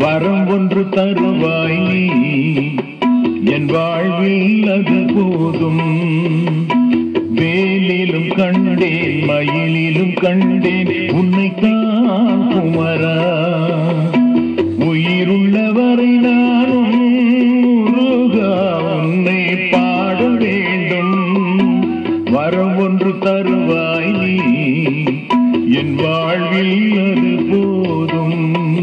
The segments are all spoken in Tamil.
வரம் ஒன்று தருவாய் நீ என் வாழ்வில் அது போதும் வேலிலும் கண்டேன் மயிலிலும் கண்டேன் உன்னைத்தான் குமரா உயிருள்ளவரை நானும் முருகா உன்னை பாட வேண்டும் வரம் ஒன்று தருவாய் நீ என் வாழ்வில் அது போதும்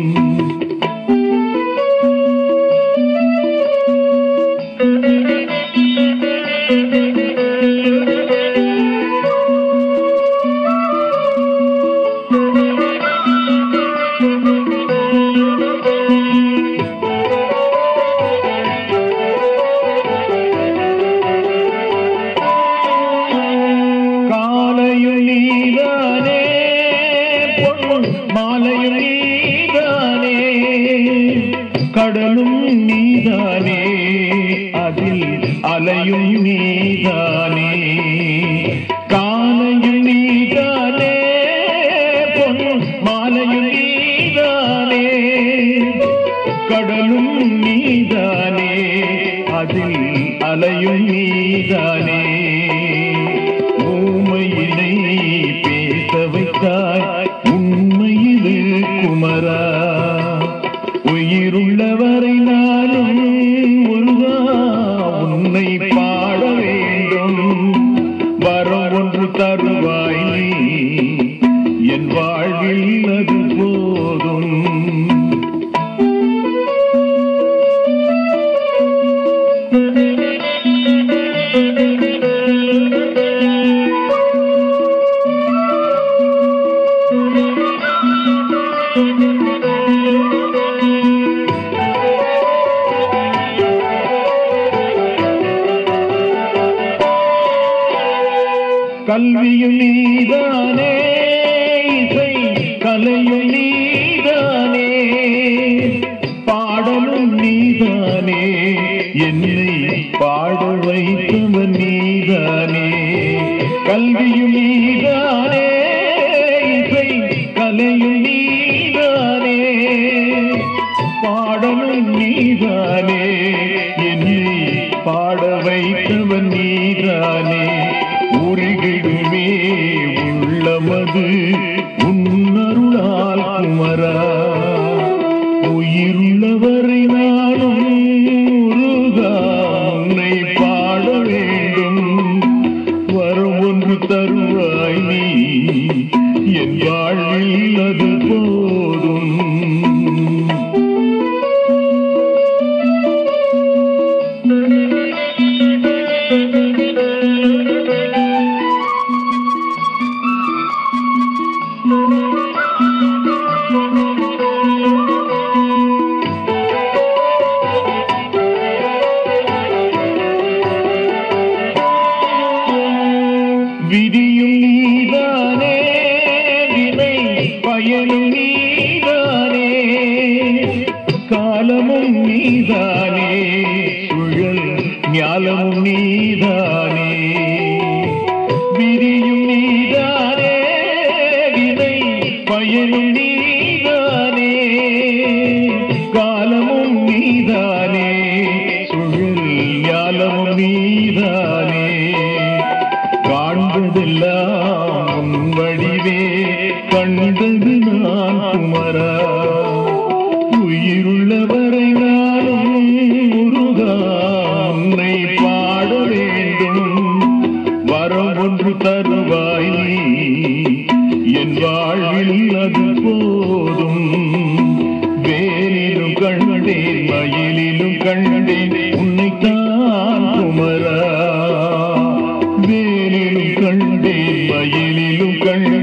காலையும் நீதானே பொன் மாலையும் நீதானே கடலும் நீதானே அதில் அலையும் நீதானே காலையும் நீதானே பொன் மாலையும் நீதானே கடலும் நீதானே அதில் அலையும் நீதானே ஊமையினை பேச வைத்தாய் உண்மையிது குமரா உயிருள்ளவரை நானும் முருகா உன்னை பாட வேண்டும் வரம் ஒன்று தருவாய் நீ என் வாழ்வில் அது போதும் கல்வியும் நீதானே இசை கலையும் நீதானே பாடலும் நீதானே என்னை பாட வைத்தவன் நீதானே கல்வியும் நீதானே இசை கலையும் நீதானே பாடலும் நீதானே என்னை பாட வைத்தவன் நீதானே உருகிடுமே உள்ளமது உன்னருளால் குமரா உயிருள்ளவரை நானும் முருகா உன்னை பாட வேண்டும் வரம் ஒன்று தருவாய் நீ என் வாழ்வில் அது போதும் விதியும் நீதானே வினை பயனும் நீதானே காலமும் நீதானே சுழல் ஞாலமும் நீதானே விதியும் நீதானே வினை பயனும் நீதானே காலமும் நீதானே சுழல் ஞாலமும் நீதானே காண்பதெல்லாம் உன் வடிவே கண்டது நான் குமரா உயிருள்ளவரை நானும் முருகா உன்னை பாட வேண்டும் வரம் ஒன்று தருவாய் நீ என் வாழ்வில் அது போதும் வேலிலும் கண்டேன் மயிலிலும் கண்டேன் உன்னைத்தான் குமரா வேலிலும் கண்டேன் மயிலிலும் கண்டேன்